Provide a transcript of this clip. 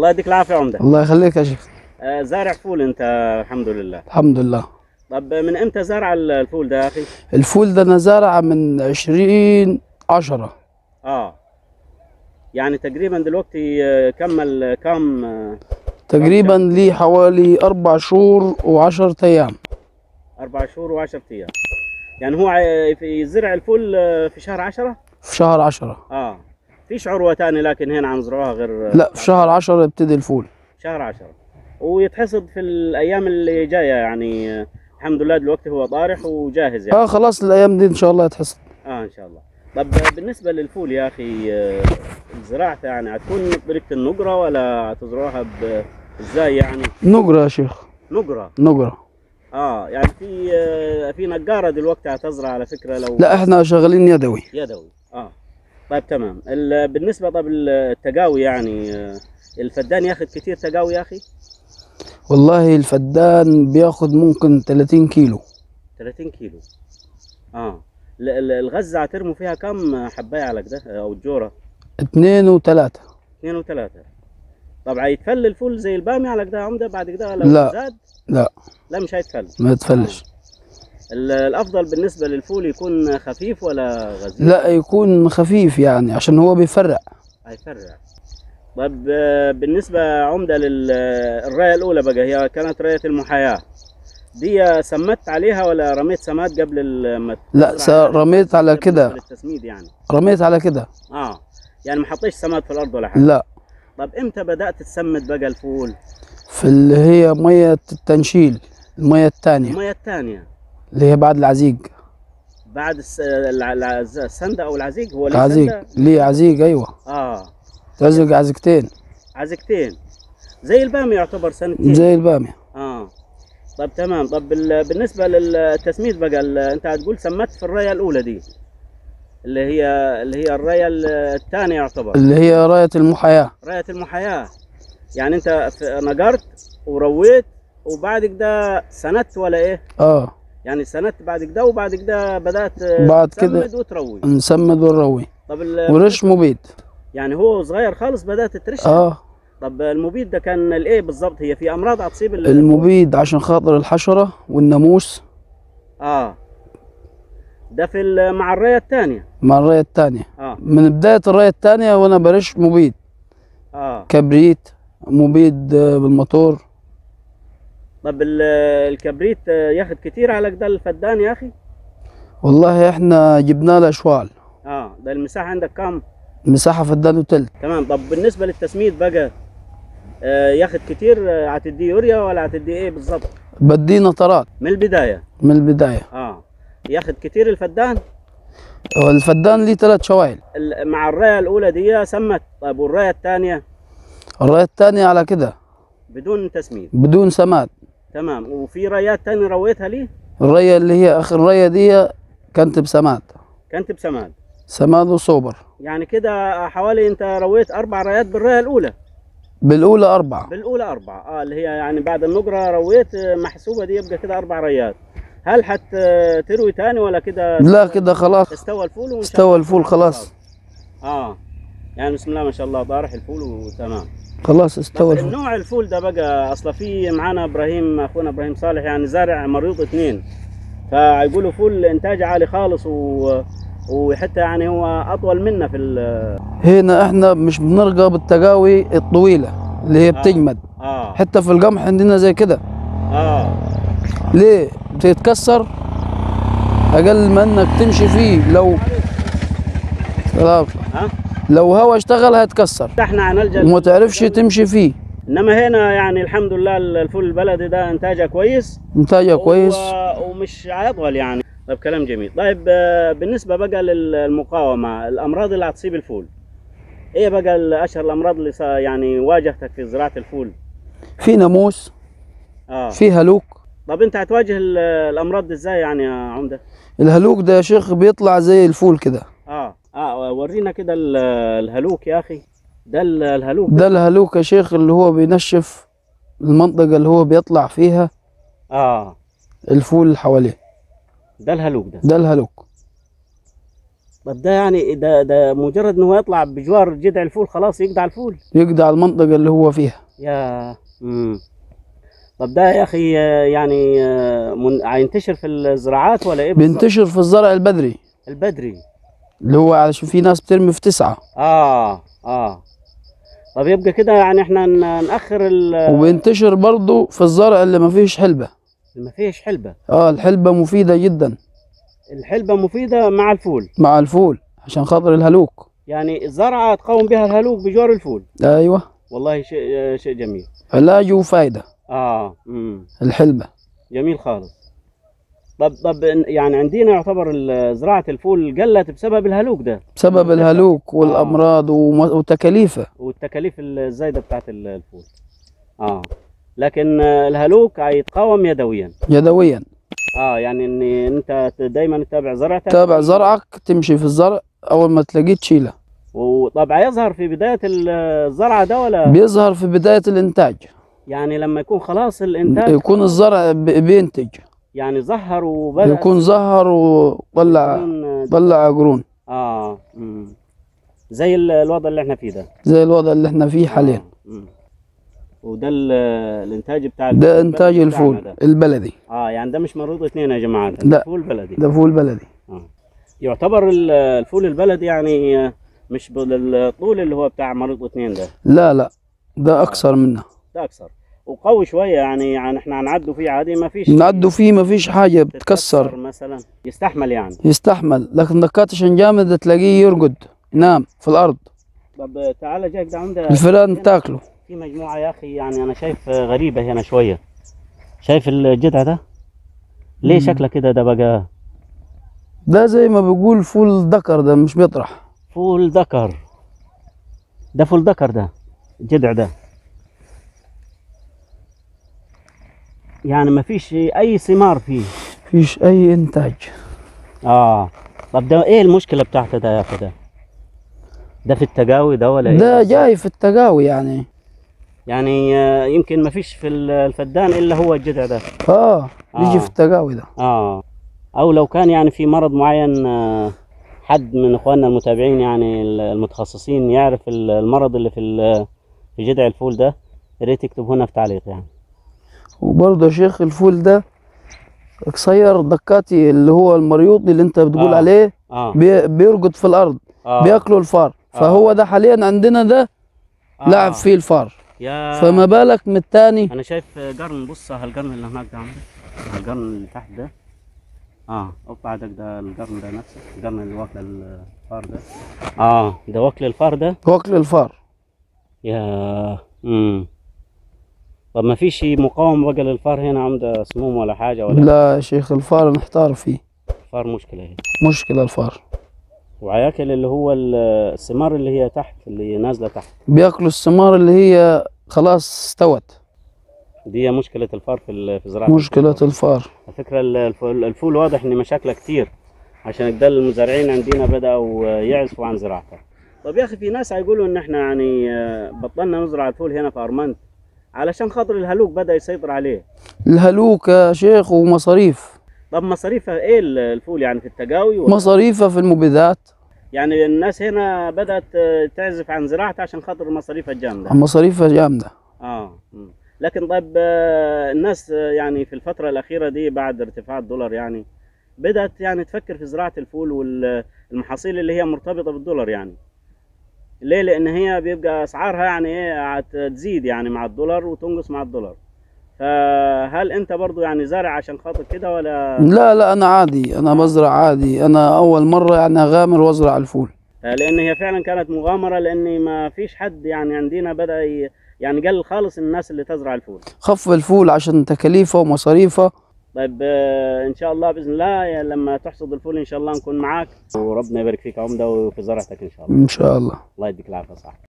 الله يديك العافيه يا عمده الله يخليك يا شيخ آه، زارع فول انت الحمد لله الحمد لله طب من امتى زارع ال- الفول ده يا اخي الفول ده انا زارعه من عشرين عشرة اه يعني تقريبا دلوقتي آه، كمل كام آه، تقريبا لي حوالي اربع شهور وعشرة ايام اربع شهور وعشرة ايام يعني هو ع- في زرع الفول آه، في شهر عشرة في شهر عشرة اه فيش عروة تاني لكن هنا عم زرعوها غير آه، لا في شهر عشرة يبتدي الفول شهر عشرة ويتحصد في الايام اللي جايه يعني آه، الحمد لله دلوقتي هو طارح وجاهز يعني اه خلاص الايام دي ان شاء الله يتحصد اه ان شاء الله طب بالنسبه للفول يا اخي آه، زراعته يعني هتكون بطريقه النقره ولا هتزرعوها ب- ازاي يعني نقرة يا شيخ نقره نقرة اه يعني في آه، في نقاره دلوقتي هتزرع على فكره لو لا احنا شغالين يدوي يدوي اه طيب تمام ال- بالنسبه طب التقاوي يعني آه، الفدان ياخذ كتير تقاوي يا اخي والله الفدان بياخد ممكن 30 كيلو 30 كيلو اه ال- ال- الغزه هترموا فيها كم حبايه على كده او الجوره اتنين وتلاتة اثنين وثلاثة طبعا يتفل الفول زي البامي على كده عمده بعد كده لو لا. زاد لا لا مش هيتفل ما يتفلش ال- الافضل بالنسبه للفول يكون خفيف ولا غزير لا يكون خفيف يعني عشان هو بيفرق هيفرع طب آه، بالنسبه عمده للرايه الاولى بقى هي كانت رايه المحاياه دي سمت عليها ولا رميت سماد قبل ال- ما لا تزرع؟ س- رميت على بالنسبة كده للتسميد يعني رميت على كده اه يعني ما حطيتش سماد في الارض ولا حاجه لا طب امتى بدات تسمد بقى الفول في اللي هي مية التنشيل المية التانية الميه الثانيه اللي هي بعد العزيق بعد الس- الع- الع- السندة او العزيق هو ليه العزيق سندة؟ ليه عزيق ايوه اه تعزق عزيقتين عزيقتين زي البامي يعتبر سنتين زي البامية اه طب تمام طب بال- بالنسبه للتسميد بقى ال- انت هتقول سمت في الرايه الاولى دي اللي هي اللي هي الرايه الثانيه يعتبر اللي هي راية المحاياة رايه المحاياه يعني انت في- نقرت ورويت وبعد كده سندت ولا ايه اه يعني سندت بعد كده وبعد كده بدات بعد كده تسمد وتروي نسمد ونروي طب ال- ورش مبيد يعني هو صغير خالص بدات ترش اه طب المبيد ده كان الايه بالظبط هي في امراض هتصيب ال- المبيد عشان خاطر الحشرة والناموس اه ده في ال- مع الرايه الثانيه مع الراية التانية اه من بداية الراية التانية وانا برش مبيد اه كبريت مبيد آه، بالموتور طب ال- الكبريت آه، ياخد كتير على كده الفدان يا اخي والله احنا جبنا له شوال اه ده المساحه عندك كام مساحة فدان وتلت تمام طب بالنسبه للتسميد بقى آه ياخد كتير آه، هتديه يوريا ولا هتديه ايه بالظبط بدي نطرات من البدايه من البداية اه ياخد كتير الفدان والفدان ليه ثلاث شوايل ال- مع الرايه الاولى دي سمت طيب والرايه الثانيه الراية التانية على كده بدون تسميد بدون سماد تمام وفي رايات تانية رويتها ليه الراية اللي هي اخر الراية دي كانت بسماد كانت بسماد سماد وصوبر يعني كده حوالي انت رويت اربع رايات بالرايه الاولى بالاولى اربعة بالاولى اربعه اه اللي هي يعني بعد النقره رويت آه، محسوبه دي يبقى كده اربع رايات هل حت آه، تروي تاني ولا كده لا كده خلاص استوى الفول وإن شاء استوى الله الفول يكون خلاص اه يعني بسم الله ما شاء الله طارح الفول وتمام خلاص استوى طب الفول النوع الفول ده بقى اصلا في معانا ابراهيم اخونا ابراهيم صالح يعني زارع مريض اثنين فيقولوا فول انتاج عالي خالص و وحتى يعني هو اطول منا في ال- هنا احنا مش بنرقى بالتقاوي الطويلة اللي هي بتجمد اه حتى في القمح عندنا زي كده اه ليه بتتكسر اقل ما انك تمشي فيه لو سلام. ها لو هوا اشتغل هيتكسر احنا هنلجا وما تعرفش تمشي فيه انما هنا يعني الحمد لله الفول البلدي ده انتاجه كويس انتاجه كويس و- ومش هيطول يعني طيب كلام جميل طيب آه، بالنسبه بقى للمقاومه الامراض اللي هتصيب الفول ايه بقى ال- اشهر الامراض اللي صا- يعني واجهتك في زراعه الفول في ناموس اه في هلوك طب انت هتواجه ال- الامراض دي ازاي يعني يا عمده الهلوك ده يا شيخ بيطلع زي الفول كده اه اه ورينا كده ال- الهلوك يا اخي ده ال- الهلوك ده الهلوك يا شيخ اللي هو بينشف المنطقة اللي هو بيطلع فيها اه الفول اللي حواليه ده الهلوك ده ده الهلوك طب ده يعني ده ده مجرد انه يطلع بجوار جذع الفول خلاص يقطع الفول يقطع المنطقة اللي هو فيها يا امم طب ده يا اخي آه، يعني آه، من... هينتشر في الزراعات ولا ايه بالظبط؟ بينتشر في الزرع البدري البدري اللي هو علشان في ناس بترمي في تسعة اه اه طب يبقى كده يعني احنا ن- ناخر ال... وبينتشر برضه في الزرع اللي ما فيش حلبة ما فيش حلبة اه الحلبة مفيدة جدا الحلبة مفيدة مع الفول مع الفول عشان خاطر الهلوك يعني الزرعة تقوم بها الهلوك بجوار الفول ايوه والله شيء آه، شيء جميل علاج وفايدة اه امم الحلبة جميل خالص طب طب إن- يعني عندنا يعتبر ال- زراعة الفول قلت بسبب الهلوك ده بسبب الهلوك والأمراض وم- وتكاليفه والتكاليف الزايدة بتاعت ال- الفول اه لكن آه، الهلوك هيتقاوم يدويا يدويا اه يعني ان انت دايما تتابع زرعتك تابع زرعك تمشي في الزرع أول ما تلاقيه تشيله وطبعا يظهر في بداية ال- الزرعة ده ولا بيظهر في بداية الإنتاج يعني لما يكون خلاص الانتاج يكون الزرع ب- بينتج يعني ظهر وبدأ يكون زهر وطلع يكون- طلع قرون اه مم. زي ال- الوضع اللي احنا فيه ده زي الوضع اللي احنا فيه حاليا آه. مم. وده ال- الانتاج بتاع الفول ده إنتاج البلدي بتاعنا الفول ده. البلدي اه يعني ده مش مريض اثنين يا جماعه ده لا. فول بلدي ده فول بلدي آه. يعتبر ال- الفول البلدي يعني آه، مش بالطول اللي هو بتاع مريض اثنين ده لا لا ده أكثر منه ده اكثر وقوي شويه يعني يعني احنا هنعدوا فيه عادي ما فيش نعدوا فيه ما فيش حاجة بتكسر مثلا يستحمل يعني يستحمل لكن دكاتشن جامد تلاقيه يرقد ينام في الأرض طب تعالى جاك ده عنده الفئران تاكله في مجموعة يا أخي يعني أنا شايف غريبة هنا شوية شايف الجذع ده؟ ليه مم. شكله كده ده بقى ده زي ما بيقول فول ذكر ده مش بيطرح فول ذكر ده فول ذكر ده الجذع ده يعني ما فيش أي ثمار فيه فيش أي إنتاج آه طب ده إيه المشكلة بتاعته ده يا أخي ده؟ ده في التقاوي ده ولا إيه؟ ده جاي في التقاوي يعني يعني آه، يمكن ما فيش في ال- الفدان إلا هو الجذع ده اه يجي آه. في التقاوي ده اه او لو كان يعني في مرض معين آه، حد من اخواننا المتابعين يعني المتخصصين يعرف ال- المرض اللي في ال- في جذع الفول ده يا ريت يكتب هنا في تعليق يعني وبرضه يا شيخ الفول ده قصير دكاتي اللي هو المريوطي اللي انت بتقول آه. عليه اه, بي بيرقد في الارض آه. بياكلوا الفار فهو ده حاليا عندنا ده آه. لعب فيه الفار يا فما بالك من الثاني انا شايف قرن بص هالقرن اللي هناك ده عندك هالقرن اللي تحت ده اه اقطع عندك ده القرن ده نفسه القرن اللي واكل الفار ده اه ده واكل الفار ده واكل الفار يا امم طب ما فيش مقاومة بقى للفار هنا عنده سموم ولا حاجة ولا لا يا شيخ الفار نحتار فيه الفار مشكلة هي مشكلة الفار وعياكل اللي هو ال- الثمار اللي هي تحت اللي نازلة تحت بياكلوا الثمار اللي هي خلاص استوت دي مشكلة الفار في ال- في زراعة مشكلة الفول. الفار على فكرة ال- الفول, الفول واضح ان مشاكله كتير عشان كده المزارعين عندنا بدأوا يعزفوا عن زراعته طب يا اخي في ناس هيقولوا ان احنا يعني آه، بطلنا نزرع الفول هنا في ارمنت علشان خاطر الهلوك بدأ يسيطر عليه الهلوك يا شيخ ومصاريف طب مصاريفها ايه ال- الفول يعني في التقاوي ولا مصاريفها في المبيدات يعني الناس هنا بدأت آه، تعزف عن زراعته عشان خاطر مصاريفها الجامدة مصاريفها جامدة اه مم. لكن طيب آه، الناس آه، يعني في الفترة الأخيرة دي بعد ارتفاع الدولار يعني بدأت يعني تفكر في زراعة الفول والمحاصيل اللي هي مرتبطة بالدولار يعني ليه؟ لأن هي بيبقى أسعارها يعني إيه هتزيد يعني مع الدولار وتنقص مع الدولار فهل أنت برضو يعني زارع عشان خاطر كده ولا لا لا أنا عادي أنا بزرع عادي أنا أول مرة يعني أغامر وأزرع الفول آه، لأن هي فعلا كانت مغامرة لأن ما فيش حد يعني عندنا بدأ ي- يعني قل خالص الناس اللي تزرع الفول خف الفول عشان تكاليفه ومصاريفه طيب آه، ان شاء الله باذن الله يا لما تحصد الفول ان شاء الله نكون معاك وربنا يبارك فيك يا عمده وفي زرعتك ان شاء الله إن شاء الله الله يديك العافيه صح